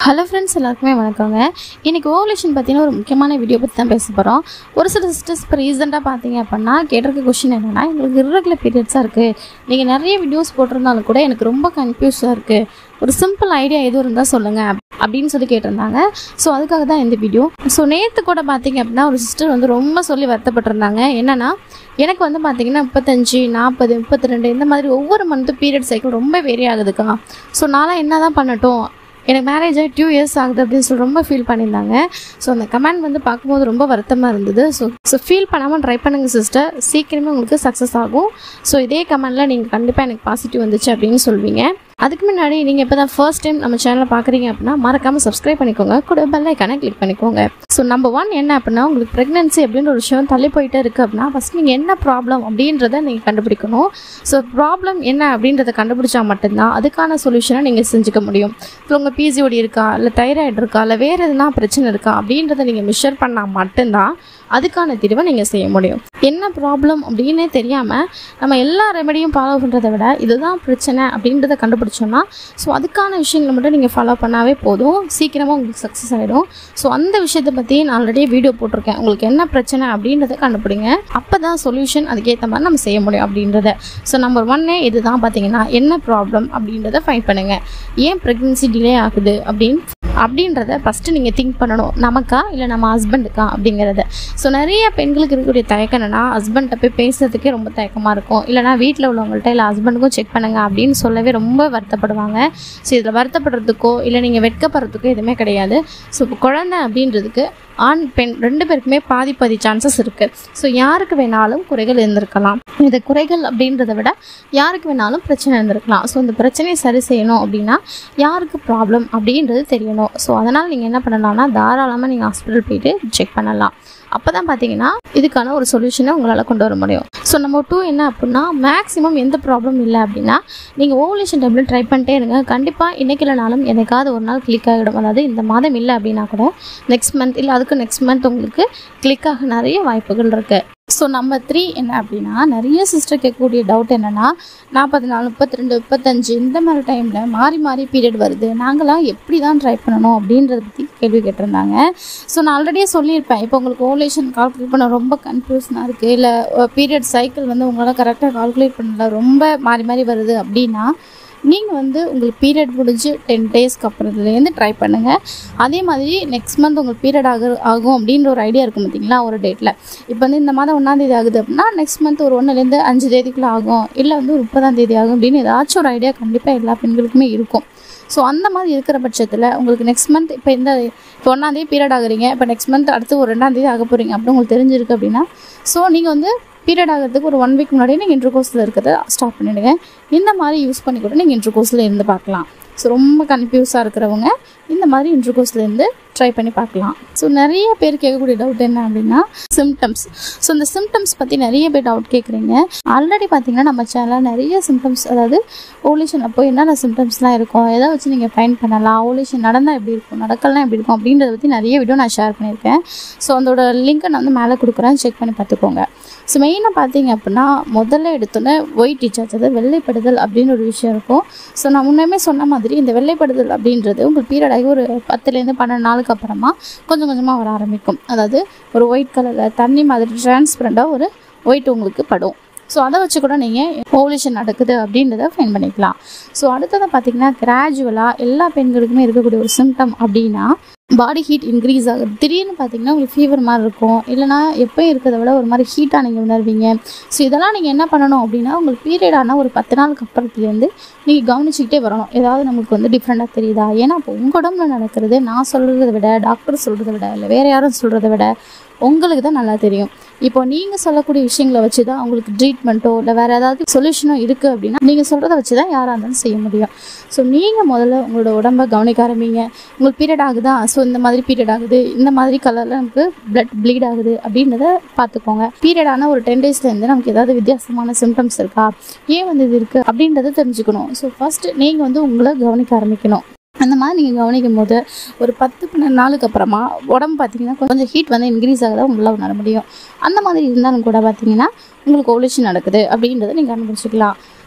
hello friends எல்லாருக்குமே வணக்கங்க இன்றைக்கி ஓவலேஷன் பார்த்தீங்கன்னா ஒரு முக்கியமான வீடியோ பற்றி தான் பேச போகிறோம் ஒரு சில சிஸ்டர்ஸ் இப்போ ரீசெண்டாக பார்த்தீங்க அப்படின்னா கேட்டிருக்க கொஷின் என்னென்னா எங்களுக்கு irregular பீரியட்ஸாக இருக்குது நீங்கள் நிறைய வீடியோஸ் போட்டிருந்தாலும் கூட எனக்கு ரொம்ப கன்ஃபியூஸாக இருக்குது ஒரு சிம்பிள் ஐடியா எதுவும் இருந்தால் சொல்லுங்கள் அப்படின்னு சொல்லி கேட்டிருந்தாங்க ஸோ அதுக்காக தான் இந்த வீடியோ ஸோ நேற்று கூட பார்த்தீங்க அப்படின்னா ஒரு சிஸ்டர் வந்து ரொம்ப சொல்லி வருத்தப்பட்டிருந்தாங்க என்னென்னா எனக்கு வந்து பார்த்தீங்கன்னா முப்பத்தஞ்சு நாற்பது முப்பத்தி ரெண்டு இந்த மாதிரி ஒவ்வொரு மந்த்து பீரியட் சைக்கிள் ரொம்ப வேரி ஆகுதுக்கா ஸோ நான்லாம் என்ன தான் பண்ணட்டும் எனக்கு மேரேஜ் ஆகி டூ இயர்ஸ் ஆகுது அப்படின்னு சொல்லி ரொம்ப ஃபீல் பண்ணியிருந்தாங்க ஸோ அந்த கமெண்ட் வந்து பார்க்கும்போது ரொம்ப வருத்தமாக இருந்தது ஸோ ஸோ ஃபீல் பண்ணாமல் ட்ரை பண்ணுங்க சிஸ்டர் சீக்கிரமே உங்களுக்கு சக்ஸஸ் ஆகும் ஸோ இதே கமெண்டில் நீங்கள் கண்டிப்பாக எனக்கு பாசிட்டிவ் வந்துச்சு அப்படின்னு சொல்வீங்க அதுக்கு முன்னாடி நீங்கள் இப்போ தான் ஃபர்ஸ்ட் டைம் நம்ம சேனலை பார்க்குறீங்க அப்படின்னா மறக்காமல் சப்ஸ்கிரைப் பண்ணிக்கோங்க கூட பெல் ஐக்கானை கிளிக் பண்ணிக்கோங்க ஸோ நம்பர் ஒன் என்ன அப்படின்னா உங்களுக்கு ப்ரெக்னன்சி அப்படின்ற ஒரு விஷயம் தள்ளி போயிட்டே இருக்குது அப்படின்னா ஃபஸ்ட் நீங்கள் என்ன ப்ராப்ளம் அப்படின்றத நீங்கள் கண்டுபிடிக்கணும் ஸோ ப்ராப்ளம் என்ன அப்படின்றத கண்டுபிடிச்சா மட்டும்தான் அதுக்கான சொல்யூஷனை நீங்கள் செஞ்சுக்க முடியும் இப்போ உங்கள் பிசிஓடி இருக்கா இல்லை தைராய்டு இருக்கா இல்லை வேறு எதுனா பிரச்சனை இருக்கா அப்படின்றத நீங்கள் மெஷர் பண்ணால் மட்டும்தான் அதுக்கான தீர்வை நீங்கள் செய்ய முடியும் என்ன ப்ராப்ளம் அப்படின்னே தெரியாமல் நம்ம எல்லா ரெமடியும் ஃபாலோ பண்ணுறதை விட இதுதான் பிரச்சனை அப்படின்றத கண்டுபிடிச்சோன்னா ஸோ அதுக்கான விஷயங்களை மட்டும் நீங்கள் ஃபாலோ பண்ணாவே போதும் சீக்கிரமாக உங்களுக்கு சக்ஸஸ் ஆகிடும் ஸோ அந்த விஷயத்தை பற்றி நான் ஆல்ரெடி வீடியோ போட்டிருக்கேன் உங்களுக்கு என்ன பிரச்சனை அப்படின்றத கண்டுபிடிங்க அப்போ தான் சொல்யூஷன் அதுக்கேற்ற மாதிரி நம்ம செய்ய முடியும் அப்படின்றத ஸோ நம்பர் ஒன்னே இதுதான் பார்த்தீங்கன்னா என்ன ப்ராப்ளம் அப்படின்றத ஃபைண்ட் பண்ணுங்கள் ஏன் ப்ரெக்னென்சி டிலே ஆகுது அப்படின்னு அப்படின்றத ஃபஸ்ட்டு நீங்கள் திங்க் பண்ணணும் நமக்கா இல்லை நம்ம ஹஸ்பண்டுக்கா அப்படிங்கிறத ஸோ நிறைய பெண்களுக்கு இருக்கக்கூடிய தயக்கம் என்னன்னா ஹஸ்பண்ட்டை போய் பேசுறதுக்கே ரொம்ப தயக்கமாக இருக்கும் இல்லைனா வீட்டில் உள்ளவங்கள்ட்ட இல்லை ஹஸ்பண்டுக்கும் செக் பண்ணுங்க அப்படின்னு சொல்லவே ரொம்ப வருத்தப்படுவாங்க ஸோ இதில் வருத்தப்படுறதுக்கோ இல்லை நீங்கள் வெட்கப்படுறதுக்கோ எதுவுமே கிடையாது ஸோ இப்போ குழந்தை அப்படின்றதுக்கு ஆண் பெண் ரெண்டு பேருக்குமே பாதி பாதி சான்சஸ் இருக்குது ஸோ யாருக்கு வேணாலும் குறைகள் இருந்திருக்கலாம் இந்த குறைகள் அப்படின்றத விட யாருக்கு வேணாலும் பிரச்சனை இருந்திருக்கலாம் ஸோ இந்த பிரச்சனையை சரி செய்யணும் அப்படின்னா யாருக்கு ப்ராப்ளம் அப்படின்றது தெரியணும் ஸோ அதனால் நீங்கள் என்ன பண்ணலாம்னா தாராளமாக நீங்கள் ஹாஸ்பிட்டல் போயிட்டு செக் பண்ணலாம் அப்போ தான் பார்த்தீங்கன்னா இதுக்கான ஒரு சொல்யூஷனை உங்களால் கொண்டு வர முடியும் ஸோ நம்ம டூ என்ன அப்படின்னா மேக்ஸிமம் எந்த ப்ராப்ளம் இல்லை அப்படின்னா நீங்கள் ஓவலேஷன் டேப்லெட் ட்ரை பண்ணிட்டே இருங்க கண்டிப்பாக இன்றைக்கி இல்லைனாலும் எனக்காவது ஒரு நாள் கிளிக் ஆகிடும் அதாவது இந்த மாதம் இல்லை அப்படின்னா கூட நெக்ஸ்ட் மந்த் இல்லை அதுக்கு நெக்ஸ்ட் மந்த் உங்களுக்கு கிளிக் ஆக நிறைய வாய்ப்புகள் இருக்குது ஸோ நம்பர் த்ரீ என்ன அப்படின்னா நிறைய சிஸ்டர் கேட்கக்கூடிய டவுட் என்னென்னா நாற்பது நாள் முப்பத்தி ரெண்டு முப்பத்தஞ்சு இந்த மாதிரி டைமில் மாறி மாறி பீரியட் வருது நாங்களாம் எப்படி தான் ட்ரை பண்ணணும் அப்படின்றத பற்றி கேள்வி கேட்டிருந்தாங்க ஸோ நான் ஆல்ரெடியே சொல்லியிருப்பேன் இப்போ உங்களுக்கு ஓவலேஷன் கால்குலேட் பண்ண ரொம்ப கன்ஃபியூஷனாக இருக்குது இல்லை பீரியட் சைக்கிள் வந்து உங்களால் கரெக்டாக கால்குலேட் பண்ணல ரொம்ப மாறி மாறி வருது அப்படின்னா நீங்கள் வந்து உங்களுக்கு பீரியட் முடிஞ்சு டென் டேஸ்க்கு அப்புறத்துலேருந்து ட்ரை பண்ணுங்கள் அதே மாதிரி நெக்ஸ்ட் மந்த் உங்களுக்கு பீரியட் ஆகு ஆகும் அப்படின்ற ஒரு ஐடியா இருக்கும் பார்த்தீங்களா ஒரு டேட்டில் இப்போ வந்து இந்த மாதம் ஒன்றாந்தேதி ஆகுது அப்படின்னா நெக்ஸ்ட் மந்த் ஒரு ஒன்றுலேருந்து அஞ்சு தேதிக்குள்ளே ஆகும் இல்லை வந்து ஒரு முப்பதாம் தேதி ஆகும் அப்படின்னு ஏதாச்சும் ஒரு ஐடியா கண்டிப்பாக எல்லா பெண்களுக்குமே இருக்கும் ஸோ அந்த மாதிரி இருக்கிற பட்சத்தில் உங்களுக்கு நெக்ஸ்ட் மந்த் இப்போ இந்த இப்போ ஒன்றாந்தேதி பீரியட் ஆகுறீங்க இப்போ நெக்ஸ்ட் மந்த் அடுத்து ஒரு ரெண்டாந்தேதி ஆக போகிறீங்க அப்படின்னு உங்களுக்கு தெரிஞ்சிருக்கு அப்படின்னா ஸோ நீங்கள் வந்து பீரியட் ஆகிறதுக்கு ஒரு ஒன் வீக் முன்னாடியே நீங்கள் இன்டர் கோர்ஸில் இருக்கிறத ஸ்டாப் பண்ணிவிடுங்க இந்த மாதிரி யூஸ் பண்ணி கூட நீங்கள் இன்டர் கோர்ஸில் இருந்து பார்க்கலாம் ஸோ ரொம்ப கன்ஃபியூஸாக இருக்கிறவங்க இந்த மாதிரி இன்டர் கோர்ஸ்லேருந்து ட்ரை பண்ணி பார்க்கலாம் ஸோ நிறைய பேர் கேட்கக்கூடிய டவுட் என்ன அப்படின்னா சிம்டம்ஸ் ஸோ இந்த சிம்டம்ஸ் பற்றி நிறைய பேர் டவுட் கேட்குறீங்க ஆல்ரெடி பார்த்தீங்கன்னா நம்ம சேனலில் நிறைய சிம்டம்ஸ் அதாவது ஓவலேஷனில் போய் என்னென்ன சிம்டம்ஸ்லாம் இருக்கும் எதை வச்சு நீங்கள் ஃபைன் பண்ணலாம் ஓவலேஷன் நடந்தால் எப்படி இருக்கும் நடக்கலாம் எப்படி இருக்கும் அப்படின்றத பற்றி நிறைய வீடியோ நான் ஷேர் பண்ணியிருக்கேன் ஸோ அதோட லிங்க்கை நான் வந்து மேலே கொடுக்குறேன் செக் பண்ணி பார்த்துக்கோங்க ஸோ மெயினாக பார்த்தீங்க அப்படின்னா முதல்ல எடுத்தோன்னே ஒயிட் டிச்சார்ஜ் அதாவது வெள்ளைப்படுதல் அப்படின்னு ஒரு விஷயம் இருக்கும் ஸோ நான் முன்னமே சொன்ன மாதிரி இந்த வெள்ளைப்படுதல் அப்படின்றது உங்களுக்கு பீரியட் ஆகி ஒரு பத்துலேருந்து பன்னெண்டு நாளுக்கு அப்புறமா கொஞ்சம் கொஞ்சமாக வர ஆரம்பிக்கும் அதாவது ஒரு ஒயிட் கலரில் தண்ணி மாதிரி டிரான்ஸ்பரண்ட்டாக ஒரு ஒயிட் உங்களுக்கு படும் ஸோ அதை வச்சு கூட நீங்கள் ஓவலேஷன் நடக்குது அப்படின்றத ஃபைன் பண்ணிக்கலாம் ஸோ அடுத்தது பார்த்தீங்கன்னா கிராஜுவலாக எல்லா பெண்களுக்குமே இருக்கக்கூடிய ஒரு சிம்டம் அப்படின்னா பாடி ஹீட் இன்க்ரீஸ் ஆகுது திடீர்னு பார்த்தீங்கன்னா உங்களுக்கு ஃபீவர் மாதிரி இருக்கும் இல்லைனா எப்போயும் இருக்கிறத விட ஒரு மாதிரி ஹீட்டாக நீங்கள் உணர்வீங்க ஸோ இதெல்லாம் நீங்கள் என்ன பண்ணணும் அப்படின்னா உங்களுக்கு பீரியட் ஆனால் ஒரு பத்து நாளுக்கு அப்புறத்துலேருந்து நீங்கள் கவனிச்சுக்கிட்டே வரணும் ஏதாவது நமக்கு வந்து டிஃப்ரெண்ட்டாக தெரியுதா ஏன்னா இப்போ உங்கள் உடம்புல நடக்கிறது நான் சொல்கிறத விட டாக்டர் சொல்கிறத விட இல்லை வேறு யாரும் சொல்கிறத விட உங்களுக்கு தான் நல்லா தெரியும் இப்போ நீங்கள் சொல்லக்கூடிய விஷயங்களை வச்சு தான் உங்களுக்கு ட்ரீட்மெண்ட்டோ இல்லை வேறு ஏதாவது சொல்யூஷனோ இருக்குது அப்படின்னா நீங்கள் சொல்கிறத வச்சு தான் யாராக இருந்தாலும் செய்ய முடியும் ஸோ நீங்கள் முதல்ல உங்களோட உடம்பை கவனிக்க ஆரம்பிங்க உங்களுக்கு பீரியட் ஆகுதா ஸோ இந்த மாதிரி பீரியட் ஆகுது இந்த மாதிரி கலரில் நமக்கு பிளட் ப்ளீட் ஆகுது அப்படின்றத பார்த்துக்கோங்க பீரியட் ஆன ஒரு டென் டேஸ்லேருந்து நமக்கு ஏதாவது வித்தியாசமான சிம்டம்ஸ் இருக்கா ஏன் வந்து இது இருக்குது அப்படின்றத தெரிஞ்சுக்கணும் ஸோ ஃபஸ்ட்டு நீங்கள் வந்து உங்களை கவனிக்க ஆரம்பிக்கணும் அந்த மாதிரி நீங்கள் கவனிக்கும் போது ஒரு பத்து பன்னெண்டு நாளுக்கு அப்புறமா உடம்பு பார்த்தீங்கன்னா கொஞ்சம் ஹீட் வந்து இன்க்ரீஸ் ஆகுதா உங்களால் உணர முடியும் அந்த மாதிரி இருந்தாலும் கூட பார்த்தீங்கன்னா உங்களுக்கு ஓவலேஷன் நடக்குது அப்படின்றத நீங்கள் கண்டுபிடிச்சிக்கலாம்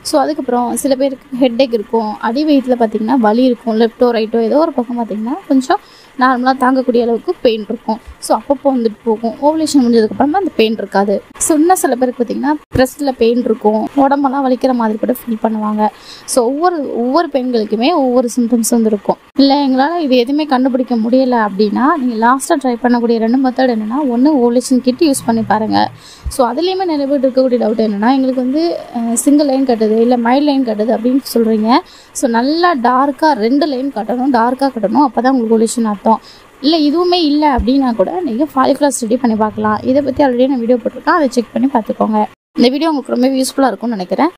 ஸோ அதுக்கப்புறம் சில பேருக்கு ஹெட்டேக் இருக்கும் அடி வயிற்றில் பார்த்தீங்கன்னா வலி இருக்கும் லெஃப்ட்டோ ரைட்டோ ஏதோ ஒரு பக்கம் பார்த்தீங்கன்னா கொஞ்சம் நார்மலாக தாங்கக்கூடிய அளவுக்கு பெயின் இருக்கும் ஸோ அப்பப்போ வந்துட்டு போகும் ஓவலேஷன் முடிஞ்சதுக்கப்புறமா அந்த பெயின் இருக்காது ஸோ இன்னும் சில பேருக்கு பார்த்தீங்கன்னா ப்ரெஸ்ட்டில் பெயின் இருக்கும் உடம்பெல்லாம் வலிக்கிற மாதிரி கூட ஃபீல் பண்ணுவாங்க ஸோ ஒவ்வொரு ஒவ்வொரு பெண்களுக்குமே ஒவ்வொரு சிம்டம்ஸ் வந்து இருக்கும் இல்லை எங்களால் இது எதுவுமே கண்டுபிடிக்க முடியலை அப்படின்னா நீங்கள் லாஸ்ட்டாக ட்ரை பண்ணக்கூடிய ரெண்டு மெத்தட் என்னென்னா ஒன்று ஓவலேஷன் கிட் யூஸ் பண்ணி பாருங்கள் ஸோ அதுலேயுமே நிறைய பேர் இருக்கக்கூடிய டவுட் என்னென்னா எங்களுக்கு வந்து சிங்கிள் லைன் கட்டுது இல்லை மைல் லைன் கட்டுது அப்படின்னு சொல்கிறீங்க ஸோ நல்லா டார்க்காக ரெண்டு லைன் கட்டணும் டார்க்காக கட்டணும் அப்போ தான் உங்களுக்கு ஓவலேஷன் அர்த்தம் இல்லை இதுவுமே இல்லை அப்படின்னா கூட நீங்கள் ஃபாலிகுலர் ஸ்டடி பண்ணி பார்க்கலாம் இதை பற்றி ஆல்ரெடி நான் வீடியோ போட்டிருக்கேன் அதை செக் பண்ணி பார்த்துக்கோங்க இந்த வீடியோ உங்களுக்கு ரொம்ப யூஸ்ஃபுல்லாக இருக்கும்னு நினைக்கிறேன்